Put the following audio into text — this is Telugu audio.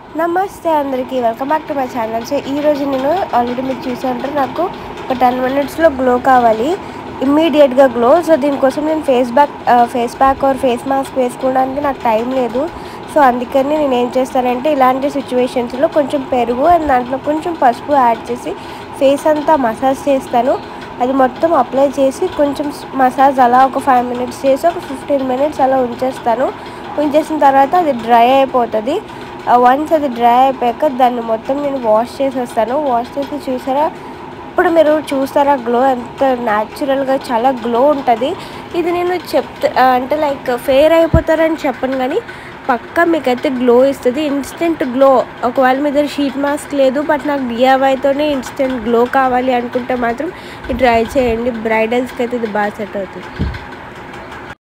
నమస్తే అందరికీ welcome back to my channel so ఈరోజు నేను ఆల్రెడీ మీరు చూసే ఉంటారు నాకు ఒక టెన్ మినిట్స్లో గ్లో కావాలి ఇమ్మీడియట్గా గ్లో సో దీనికోసం నేను face back face pack or face mask వేసుకోవడానికి నాకు టైం లేదు సో అందుకని నేను ఏం చేస్తానంటే ఇలాంటి సిచ్యువేషన్స్లో కొంచెం పెరుగు అండ్ దాంట్లో కొంచెం పసుపు యాడ్ చేసి ఫేస్ అంతా మసాజ్ చేస్తాను అది మొత్తం అప్లై చేసి కొంచెం మసాజ్ అలా ఒక ఫైవ్ మినిట్స్ చేసి ఒక ఫిఫ్టీన్ మినిట్స్ అలా ఉంచేస్తాను ఉంచేసిన తర్వాత అది డ్రై అయిపోతుంది వన్స్ అది డ్రై అయిపోయాక దాన్ని మొత్తం నేను వాష్ చేసేస్తాను వాష్ చేసి చూసారా ఇప్పుడు మీరు చూస్తారా గ్లో ఎంత న్యాచురల్గా చాలా గ్లో ఉంటుంది ఇది నేను చెప్తా అంటే లైక్ ఫెయిర్ అయిపోతారని చెప్పను కానీ పక్కా మీకైతే గ్లో ఇస్తుంది ఇన్స్టెంట్ గ్లో ఒకవేళ మీ దగ్గర షీట్ మాస్క్ లేదు బట్ నాకు డిఐవైతోనే ఇన్స్టెంట్ గ్లో కావాలి అనుకుంటే మాత్రం ఇది ట్రై చేయండి బ్రైడల్స్కి అయితే ఇది బాగా సెట్ అవుతుంది